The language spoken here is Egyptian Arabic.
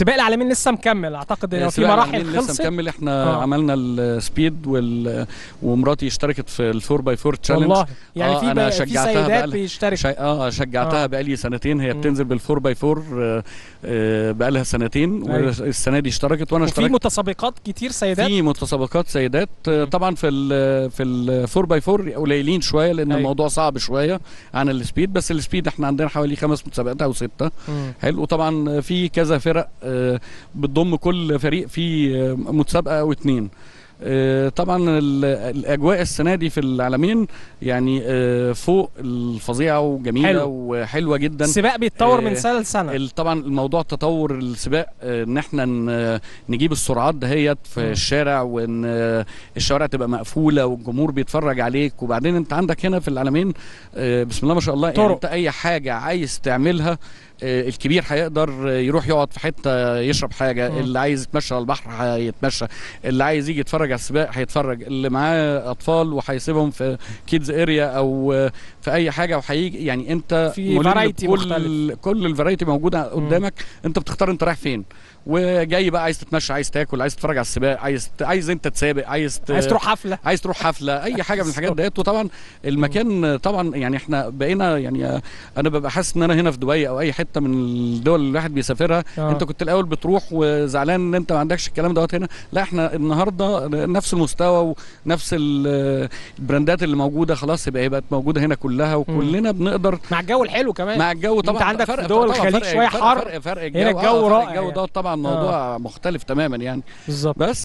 سباق العالمين لسه مكمل اعتقد ان في سباق مراحل العالمين لسه خلصت مكمل احنا آه. عملنا السبيد وال... ومراتي اشتركت في الفور باي فور تشالنج والله يعني آه، في أنا بقى- في شجعتها سيدات بقالها- بيشتركوا شي... اه شجعتها آه. بقالي سنتين هي مم. بتنزل بالفور باي فور آه، آه، بقالها سنتين أيوة. والسنه دي اشتركت وانا وفي اشتركت متسابقات كتير سيدات في متسابقات سيدات آه، طبعا في ال في الفور باي فور قليلين شويه لان أيوة. الموضوع صعب شويه عن السبيد بس السبيد احنا عندنا حوالي خمس متسابقات او سته مم. حلو وطبعا في كذا فرق آه، بتضم كل فريق في آه، متسابقه او اتنين آه، طبعا ال- الاجواء السنه دي في العالمين يعني آه، فوق الفظيعه وجميله حلو. وحلوه جدا السباق بيتطور من آه، سنه لسنه ال- طبعا الموضوع تطور السباق آه، ان احنا ن- نجيب السرعات دهيت في مم. الشارع وان آه، الشوارع تبقى مقفوله والجمهور بيتفرج عليك وبعدين انت عندك هنا في العلمين آه، بسم الله ما شاء الله يعني طرق. انت اي حاجه عايز تعملها آه، الكبير هيقدر آه، يروح يقعد في حته يشرب حاجه مم. اللي عايز يتمشى على البحر هيتمشى اللي عايز يجي يتفرج على السباق هيتفرج اللي معاه اطفال وهيسيبهم في كيدز اريا او آه، في اي حاجه وهيجي يعني انت في ملم variety بكل مختلف. كل الفرايتي موجوده قدامك انت بتختار انت رايح فين وجاي بقى عايز تتمشى عايز تاكل عايز تتفرج على السباق عايز عايز انت تسابق عايز ت... عايز تروح حفله عايز تروح حفله اي حاجه من الحاجات ديت وطبعا المكان طبعا يعني احنا بقينا يعني انا ببقى حاسس ان انا هنا في دبي او اي حته من الدول اللي الواحد بيسافرها آه. انت كنت الاول بتروح وزعلان ان انت ما عندكش الكلام دوت هنا لا احنا النهارده نفس المستوى ونفس ال- البراندات اللي موجوده خلاص يبقى هي بقت موجوده هنا كلها وكلنا بنقدر مع الجو الحلو كمان مع الجو طبعا انت عندك فرق في دول طبعاً الخليج فرق- شوية فرق- حر، فرق, فرق الجو هنا آه، الجو فرق رائع الجو يعني. ده طبعا موضوع مختلف تماما يعني بالظبط بس